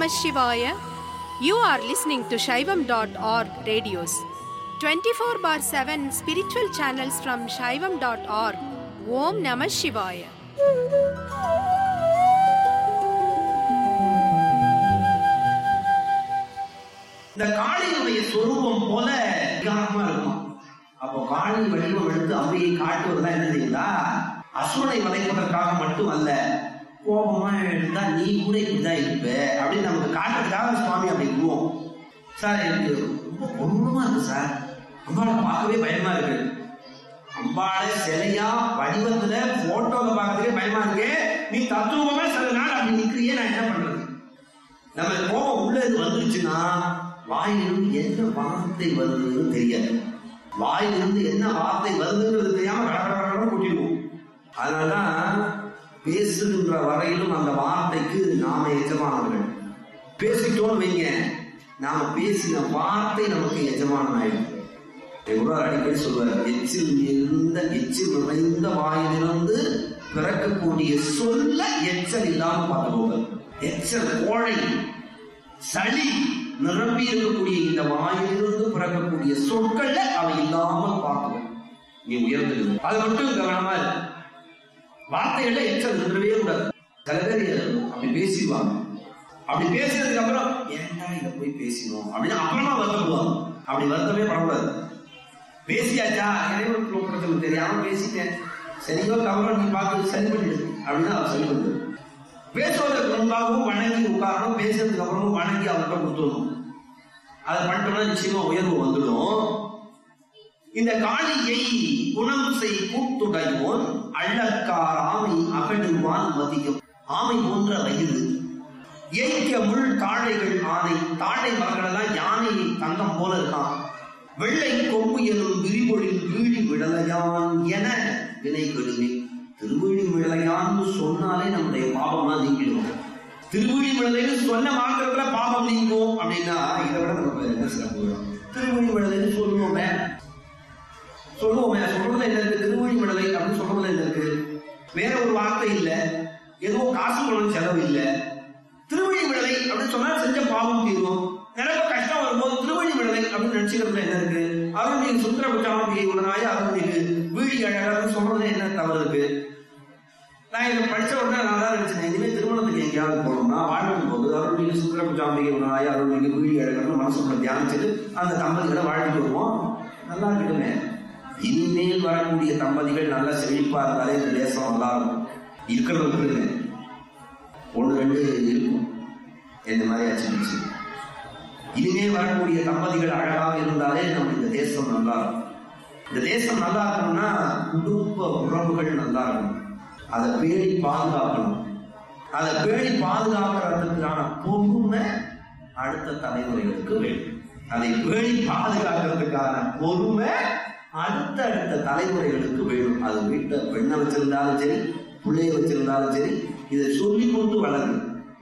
Namah Shivaya. You are listening to Shaivam.org radios. 24 bar 7 spiritual channels from Shaivam.org. Om Namah Shivaya. இந்த காளியினுடைய சொரூபம் போல விகாரமா இருக்கும் அப்போ காளி வடிவம் எடுத்து அவையை காட்டுவதா என்ன செய்யுதா அசுரனை வதைப்பதற்காக மட்டும் அல்ல கோபமா இருந்தா நீ கூட இப்படிதான் இருப்ப அப்படின்னு நமக்கு காட்டுறதுக்காக சுவாமி அப்படி கூறுவோம் சார் எனக்கு ரொம்ப கொடூரமா இருக்கு சார் அம்பாளை பார்க்கவே பயமா இருக்கு அம்பாளை சிலையா வடிவத்துல போட்டோல பார்க்கறதுக்கே பயமா இருக்கு நீ தத்துவமே சில நாள் அப்படி நிக்கிறியே நான் என்ன பண்றது நம்ம கோபம் உள்ள இது வந்துருச்சுன்னா வாயிலிருந்து என்ன வார்த்தை வருதுன்னு தெரியாது வாயிலிருந்து என்ன வார்த்தை வருதுங்கிறது தெரியாம கடற்கரை கூட்டிடுவோம் அதனாலதான் பேசுகின்ற வரையிலும் அந்த வார்த்தைக்கு நாம எஜமானவர்கள் பேசிட்டோம்னு வைங்க நாம பேசின வார்த்தை நமக்கு எஜமானம் ஆயிடும் எவ்வளவு அடிக்கடி சொல்வார் எச்சில் இருந்த எச்சில் நிறைந்த வாயிலிருந்து பிறக்கக்கூடிய சொல்ல எச்சல் இல்லாம பார்த்துக்கோங்க எச்சல் கோழை சளி நிரம்பி இருக்கக்கூடிய இந்த வாயிலிருந்து பிறக்கக்கூடிய சொற்கள்ல அவை இல்லாமல் பார்க்கணும் நீ உயர்ந்தது அது மட்டும் கவனமா இருக்கு வார்த்தைகள்ல எச்சல் நின்றவே கூடாது சில பேர் அப்படி பேசிடுவாங்க அப்படி பேசினதுக்கு அப்புறம் ஏன்டா இதை போய் பேசினோம் அப்படின்னு அப்புறமா வருத்தப்படுவாங்க அப்படி வருத்தமே படக்கூடாது பேசியாச்சா இறைவனுக்கு பிரச்சனை தெரியாம பேசிட்டேன் சரியோ தவறோ நீ பார்த்து சரி பண்ணிடு அப்படின்னு அவர் சொல்லி கொடுத்தாரு பேசுவதற்கு முன்பாகவும் வணங்கி உட்காரணும் பேசுறதுக்கு அப்புறமும் வணங்கி அவர்கிட்ட கொடுத்துடணும் அதை பண்ணிட்டோம்னா நிச்சயமா உயர்வு வந்துடும் இந்த காளியை குணம் செய் கூட்டுடையோன் அள்ளக்கார் ஆமை அகடுவான் மதியம் ஆமை போன்ற வயிறு ஏய்க்க முள் தாழைகள் ஆனை தாழை மரங்கள் எல்லாம் யானையை தங்கம் போல இருக்கான் வெள்ளை கொம்பு எனும் விரிபொழில் வீழி விடலையான் என வினை கெடுமே திருவிழி விடலையான்னு சொன்னாலே நம்முடைய பாவம்லாம் நீங்கிடும் திருவிழி விடலைன்னு சொன்ன மாத்திரத்துல பாவம் நீங்கும் அப்படின்னா இதை விட நமக்கு என்ன சிறப்பு வேணும் திருவிழி விடலைன்னு சொல்லுவோமே சொல்லுவோமே சொல்றதுல என்ன இருக்கு திருவழி விடலை அப்படின்னு சொல்றதுல என்ன இருக்கு வேற ஒரு வார்த்தை இல்ல எதுவும் காசு பணம் செலவு இல்ல திருவழி விடலை அப்படின்னு சொன்னா செஞ்ச பாவம் தீரும் நினைப்ப கஷ்டம் வரும்போது திருவழி விடலை அப்படின்னு நினைச்சுக்கிறதுல என்ன இருக்கு அருள்மிகு சுந்தர புச்சாம்பிகை உடனாய அருள்மிகு வீழி அழகர்னு சொல்றது என்ன தவறு இருக்கு நான் இதை படிச்ச உடனே நான் தான் நினைச்சேன் இனிமே திருமணத்துக்கு எங்கேயாவது போகணும்னா வாழ்க்கும் போது அருள்மிகு சுந்தர புச்சாம்பிகை உடனாய அருள்மிகு வீழி அழகர்னு மனசுக்குள்ள தியானிச்சுட்டு அந்த தம்பதிகளை வாழ்ந்துட்டு வருவோம் நல்லா இருக்கட்டுமே இனிமேல் வரக்கூடிய தம்பதிகள் நல்ல செழிப்பா இருந்தாலே இந்த தேசம் நல்லா இருக்கும் இருக்கிறது இருக்குங்க ஒன்று ரெண்டு இருக்கும் இந்த மாதிரி ஆச்சு இனிமேல் வரக்கூடிய தம்பதிகள் அழகாக இருந்தாலே நம்ம இந்த தேசம் நல்லா இருக்கும் இந்த தேசம் நல்லா இருக்கணும்னா குடும்ப உறவுகள் நல்லா இருக்கணும் அதை பேணி பாதுகாக்கணும் அதை பேணி பாதுகாக்கிறதுக்கான பொறுமை அடுத்த தலைமுறைகளுக்கு வேண்டும் அதை பேணி பாதுகாக்கிறதுக்கான பொறுமை அடுத்த அடுத்த தலைமுறைகளுக்கு வேணும் அது வீட்டை பெண்ணை வச்சிருந்தாலும் சரி பிள்ளைய வச்சிருந்தாலும் சரி இதை சொல்லி கொண்டு வளரும்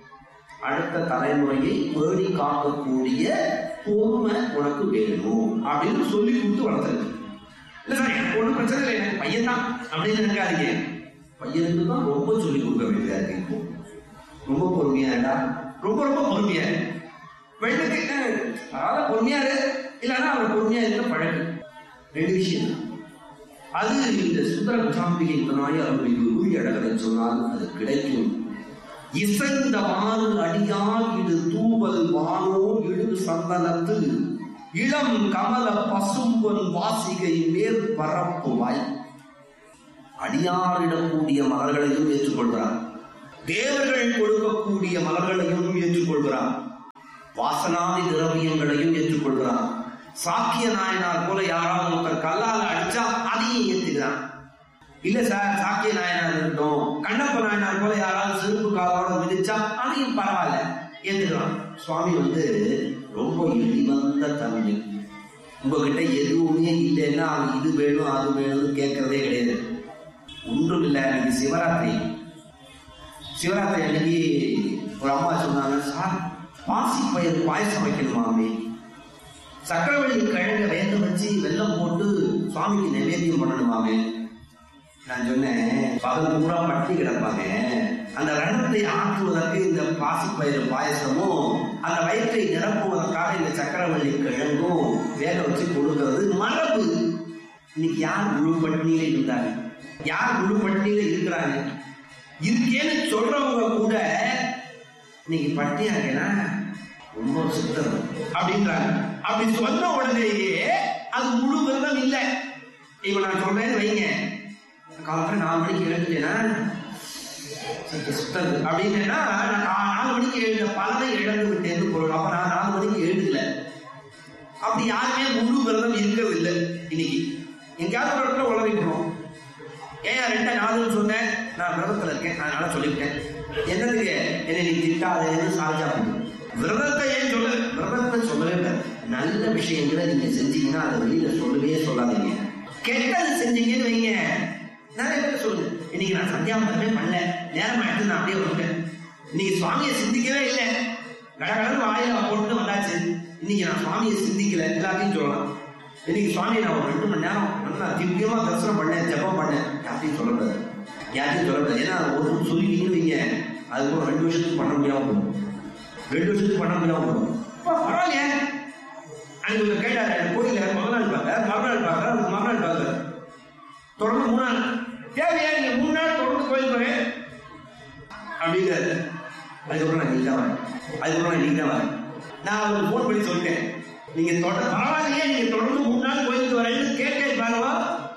அடுத்த தலைமுறையை பேணி காக்கக்கூடிய பொறுமை உனக்கு வேணும் அப்படின்னு சொல்லி கொடுத்து வளர்த்துருக்கு இல்ல சார் எனக்கு ஒன்றும் பிரச்சனை இல்லை எனக்கு பையன் தான் அப்படின்னு நினைக்காதீங்க பையனுக்கு தான் ரொம்ப சொல்லி கொடுக்க வேண்டியதா இருக்கு இப்போ ரொம்ப பொறுமையா இருக்கா ரொம்ப ரொம்ப பொறுமையா இரு. பெண்ணுக்கு அதாவது பொறுமையா இரு இல்லைன்னா அவர் பொறுமையா இருக்க பழகு ரெண்டு விஷயம் தான். அது இந்த சுந்தர குசாம்பிகை நாய் அவர்களுக்கு ஊழி அழகரை சொன்னால் அது கிடைக்கும் இசைந்தவாறு அடியால் இடு தூவல் வானோ இழு சந்தனத்து இளம் கமல பசும்பொன் வாசிகை மேற் பரப்புவாய் அடியாரிடக்கூடிய மலர்களையும் ஏற்றுக்கொள்கிறார் தேவர்கள் கொடுக்கக்கூடிய மலர்களையும் ஏற்றுக்கொள்கிறார் வாசனாதி திரவியங்களையும் ஏற்றுக்கொள்கிறார் சாக்கிய நாயனார் போல யாராவது ஒருத்தர் கல்லால அடிச்சா அதையும் ஏத்துக்கிறான் இல்ல சார் சாக்கிய நாயனார் இருக்கட்டும் கண்ணப்ப நாயனார் போல யாராவது செருப்பு காலோட மிதிச்சா அதையும் பரவாயில்ல ஏத்துக்கலாம் சுவாமி வந்து ரொம்ப இழிவந்த தன்மை உங்ககிட்ட எதுவுமே இல்லைன்னா அவன் இது வேணும் அது வேணும்னு கேட்கறதே கிடையாது ஒன்றும் இல்லை இன்னைக்கு சிவராத்திரி சிவராத்திரி அன்னைக்கு ஒரு அம்மா சொன்னாங்க சார் பாசி பயிர் பாயசம் வைக்கணுமாமே சக்கரவள்ளி கிழங்க வேக வச்சு வெல்லம் போட்டு சுவாமிக்கு நைவேத்தியம் பண்ணணுமாமே நான் சொன்னேன் பகல் பூரா பட்டி கிடப்பாங்க அந்த ரணத்தை ஆற்றுவதற்கு இந்த பாசிப்பயிறு பாயசமும் அந்த வயிற்றை நிரப்புவதற்காக இந்த சக்கரவள்ளி கிழங்கும் வேக வச்சு கொடுக்கிறது மரபு இன்னைக்கு யார் முழு பட்டினியில இருந்தாங்க யார் முழு பட்டினியில இருக்கிறாங்க இருக்கேன்னு சொல்றவங்க கூட இன்னைக்கு பட்டியா இருக்கேனா ரொம்ப சுத்தம் அப்படின்றாங்க அப்படி சொன்ன உடனேயே அது முழு விரதம் இல்லை இப்ப நான் சொல்றேன்னு வைங்க காலத்துல நாலு மணிக்கு எழுந்துட்டேன்னா சற்று சுத்தது அப்படின்னா நான் கா- நாலு மணிக்கு எழுந்த பலனை இழந்து விட்டேன்னு பொருள் அப்ப நான் நாலு மணிக்கு எழுதுல அப்படி யாருமே முழு விரதம் இருக்கிறது இல்லை இன்னைக்கு எங்கேயாவது ஒரு இடத்துல உளறிக்கணும் ஏன் ரெண்டு நாளுன்னு சொன்னேன் நான் விரதத்துல இருக்கேன் அதனால சொல்லிவிட்டேன் என்னதுக்கு என்னை நீ திட்டாதேன்னு சாஜா பண்ணு விரதத்தை ஏன் சொல்ல விரதத்தை சொல்லவே இல்லை நல்ல விஷயங்களை நீங்க செஞ்சீங்கன்னா அதை வெளியில சொல்லவே சொல்லாதீங்க கெட்டது செஞ்சீங்கன்னு வைங்க நிறைய பேர் சொல்லுங்க இன்னைக்கு நான் சந்தியாவந்தமே பண்ணல நேரம் ஆயிட்டு நான் அப்படியே வந்துட்டேன் இன்னைக்கு சுவாமியை சிந்திக்கவே இல்லை கடகடன்னு வாயில போட்டு வந்தாச்சு இன்னைக்கு நான் சுவாமியை சிந்திக்கல எல்லாத்தையும் சொல்லலாம் இன்னைக்கு சுவாமி நான் ஒரு ரெண்டு மணி நேரம் நல்லா திவ்யமா தரிசனம் பண்ணேன் ஜெபம் பண்ணேன் யார்ட்டையும் சொல்லக்கூடாது யார்ட்டையும் சொல்லக்கூடாது ஏன்னா ஒரு சொல்லிட்டீங்கன்னு வைங்க அது ஒரு ரெண்டு வருஷத்துக்கு பண்ண முடியாம போகும் ரெண்டு வருஷத்துக்கு பண்ண முடியாம போகும் அப்பா, பரவாயில்லையே அன்னைக்கு இவர் கேட்டாரு எனக்கு கோயில முதல் நாள் பார்க்க மறுநாள் பார்க்க அதுக்கு மறுநாள் பார்க்க தொடர்ந்து மூணு நாள் தேவையா நீங்க மூணு நாள் தொடர்ந்து கோயில் போறேன் அப்படிங்கிறாரு அதுக்கப்புறம் நான் நீங்க தான் வரேன் அதுக்கப்புறம் நான் நீங்க தான் வரேன் நான் அவருக்கு ஃபோன் பண்ணி சொல்லிட்டேன் நீங்க தொடர் பரவாயில்லையே நீங்க தொடர்ந்து மூணு நாள் கோயிலுக்கு வரேன்னு கேட்க பாருவா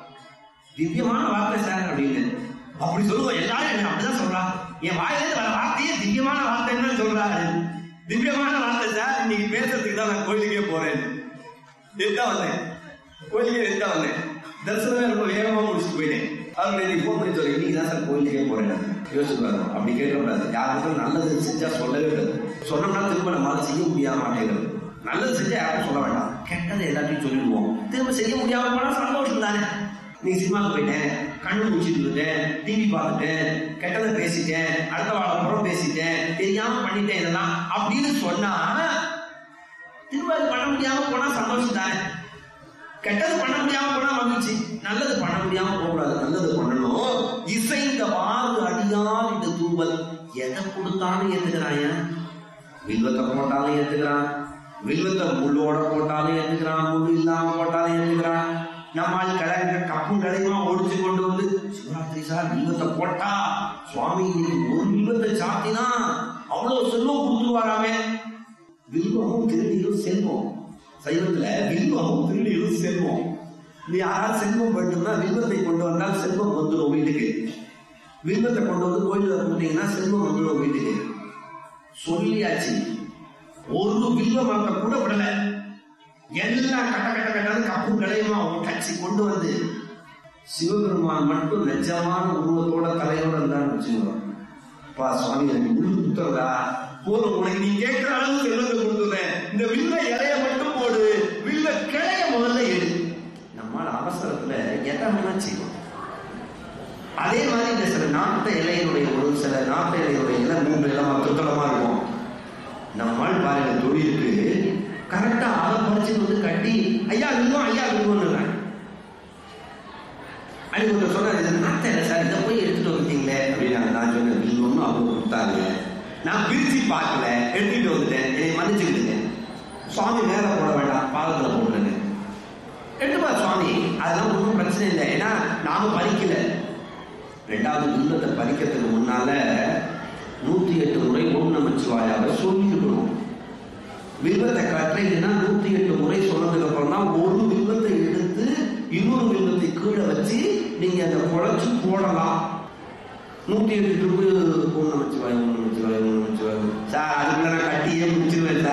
திவ்யமான வார்த்தை சார் அப்படின்னு அப்படி சொல்லுவோம் எல்லாரும் என்ன அப்படிதான் சொல்றா என் வாயிலிருந்து வர வார்த்தையே திவ்யமான வார்த்தைன்னு தான் சொல்றாரு திவ்யமான வார்த்தை சார் இன்னைக்கு பேசுறதுக்கு தான் நான் கோயிலுக்கே போறேன் எதுதான் வந்தேன் கோயிலுக்கே எதுதான் வந்தேன் தரிசனமே ரொம்ப வேகமா முடிச்சுட்டு போயிட்டேன் அவங்க இன்னைக்கு ஃபோன் பண்ணி சொல்லி இன்னைக்கு தான் சார் கோயிலுக்கே போறேன் நான். யோசிச்சு பாருங்க அப்படி கேட்கக்கூடாது யாருக்கும் நல்லது செஞ்சா சொல்லவே கூடாது சொன்னோம்னா திரும்ப நம்மளால செய்ய முடியாம மாட்டேங்கிறது நல்லது செஞ்சா யாரும் சொல்ல வேண்டாம் கெட்டதை எல்லாத்தையும் சொல்லிடுவோம் திரும்ப செய்ய முடியாம போனா சந்தோஷம் தானே நீ சினிமாவுக்கு போயிட்டேன் கண்ணு முடிச்சுட்டு இருந்தேன் டிவி பார்த்துட்டேன் கெட்டதை பேசிட்டேன் அடுத்த வாழ புறம் பேசிட்டேன் தெரியாம பண்ணிட்டேன் இதெல்லாம் அப்படின்னு சொன்னா திரும்ப அது பண்ண முடியாம போனா சந்தோஷம் தானே கெட்டது பண்ண முடியாம போனா மகிழ்ச்சி நல்லது பண்ண முடியாம போகக்கூடாது நல்லது பண்ணணும் இசைந்த வாறு அடியார் இந்த தூவல் எதை கொடுத்தாலும் ஏத்துக்கிறான் வில்வத்தை போட்டாலும் ஏத்துக்கிறான் வில்வத்தை முள்ளோட போட்டாலும் ஏத்துக்கிறான் முள்ளு இல்லாம போட்டாலும் ஏத்துக்கிறான் நம்மால் கிழங்கு கப்பும் கலையுமா ஒடிச்சு கொண்டு வந்து சிவராத்திரி சார் வில்வத்தை போட்டா சுவாமி இன்னைக்கு ஒரு வில்வத்தை சாத்தினா அவ்வளவு செல்வம் கொடுத்துருவாராமே வில்வமும் திருநீரும் செல்வம் சைவத்துல வில்வமும் திருநீரும் செல்வம் நீ யாராவது செல்வம் வேண்டும்னா வில்வத்தை கொண்டு வந்தால் செல்வம் வந்துடும் வீட்டுக்கு வில்வத்தை கொண்டு வந்து கோயிலில் கொடுத்தீங்கன்னா செல்வம் வந்துடும் வீட்டுக்கு சொல்லியாச்சு ஒரு வில்வ மரத்தை கூட விடல எல்லாம் கட்ட கட்ட கட்டாது கப்பும் கலையுமா கட்சி கொண்டு வந்து சிவபெருமான் மட்டும் நிஜமான உருவத்தோட தலையோட இருந்தான்னு வச்சுக்கோங்க பா சுவாமி எனக்கு முழு குத்துறதா போதும் உனக்கு நீ கேட்கிற அளவு செல்வத்தை கொடுத்துறேன் இந்த வில்ல இலைய மட்டும் போடு வில்ல கிளைய முதல்ல எடு நம்மால் அவசரத்துல எதை வேணா செய்வோம் அதே மாதிரி இந்த சில நாட்டு இலையினுடைய ஒரு சில நாட்டு இலையுடைய இலை மூன்று இலை துத்தளமா இருக்கும் நம்மால் பாருங்க தொழிலுக்கு கரெக்டா அதை பறிச்சு வந்து கட்டி ஐயா வில்வம் ஐயா வில்வம்னு அன்னைக்கு ஒருத்தர் சொன்னார் இது நாத்த இல்லை சார் இதை போய் எடுத்துட்டு வந்துட்டீங்களே அப்படின்னாங்க நான் சொன்னேன் வில்வம்னு அவங்க கொடுத்தாங்க நான் பிரிச்சு பார்க்கல எடுத்துட்டு வந்துட்டேன் என்னை மன்னிச்சுக்கிட்டுங்க சுவாமி மேல போட வேண்டாம் பாதத்துல போடுறேன்னு எடுத்துப்பா சுவாமி அதெல்லாம் ஒன்றும் பிரச்சனை இல்லை ஏன்னா நாம பறிக்கல ரெண்டாவது வில்லத்தை பறிக்கிறதுக்கு முன்னால நூத்தி எட்டு முறை ஓம் நமச்சிவாயாவை சொல்லியிருக்கணும் வில்வத்தை கட்டுறீங்கன்னா நூத்தி எட்டு முறை சொன்னதுக்கு அப்புறம் தான் ஒரு வில்வத்தை எடுத்து இன்னொரு வில்வத்தை கீழே வச்சு நீங்க அதை குழைச்சு போடலாம் நூத்தி எட்டு ட்ரிப்பு ஓம் நமச்சிவாயம் ஓம் நமச்சிவாயம் ஓம் நமச்சிவாயம் சார் அதுக்குள்ள நான் கட்டியே முடிச்சிருவேன் சார்